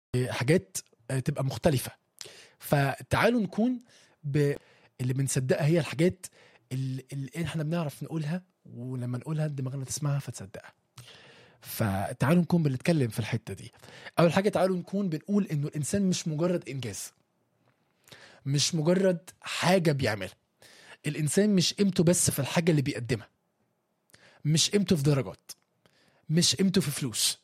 حاجات تبقى مختلفة فتعالوا نكون ب... اللي بنصدقها هي الحاجات اللي, اللي احنا بنعرف نقولها ولما نقولها دماغنا تسمعها فتصدقها فتعالوا نكون بنتكلم في الحتة دي أول حاجة تعالوا نكون بنقول إنه الإنسان مش مجرد إنجاز مش مجرد حاجة بيعملها الإنسان مش قيمته بس في الحاجة اللي بيقدمها مش قيمته في درجات مش قيمته في فلوس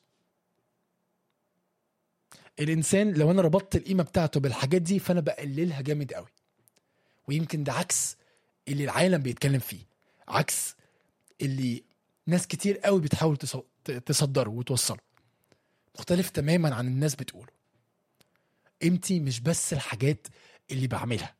الانسان لو انا ربطت القيمه بتاعته بالحاجات دي فانا بقللها جامد قوي ويمكن ده عكس اللي العالم بيتكلم فيه عكس اللي ناس كتير قوي بتحاول تص- تصدره وتوصله مختلف تماما عن الناس بتقوله قيمتي مش بس الحاجات اللي بعملها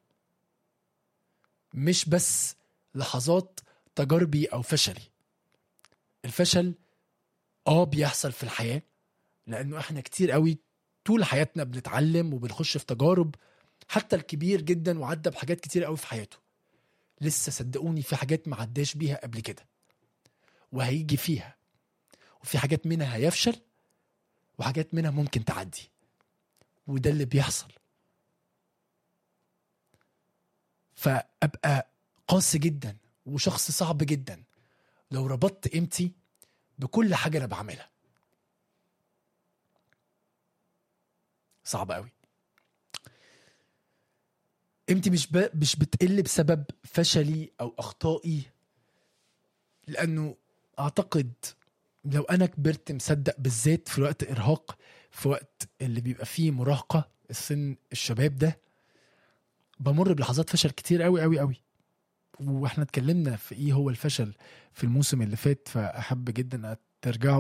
مش بس لحظات تجاربي او فشلي الفشل اه بيحصل في الحياه لانه احنا كتير قوي طول حياتنا بنتعلم وبنخش في تجارب حتى الكبير جدا وعدى بحاجات كتير قوي في حياته لسه صدقوني في حاجات ما عداش بيها قبل كده وهيجي فيها وفي حاجات منها هيفشل وحاجات منها ممكن تعدي وده اللي بيحصل فابقى قاسي جدا وشخص صعب جدا لو ربطت قيمتي بكل حاجه انا بعملها صعب قوي قيمتي مش ب... مش بتقل بسبب فشلي او اخطائي لانه اعتقد لو انا كبرت مصدق بالذات في وقت ارهاق في وقت اللي بيبقى فيه مراهقه السن الشباب ده بمر بلحظات فشل كتير قوي قوي قوي واحنا اتكلمنا في ايه هو الفشل في الموسم اللي فات فاحب جدا ترجعوا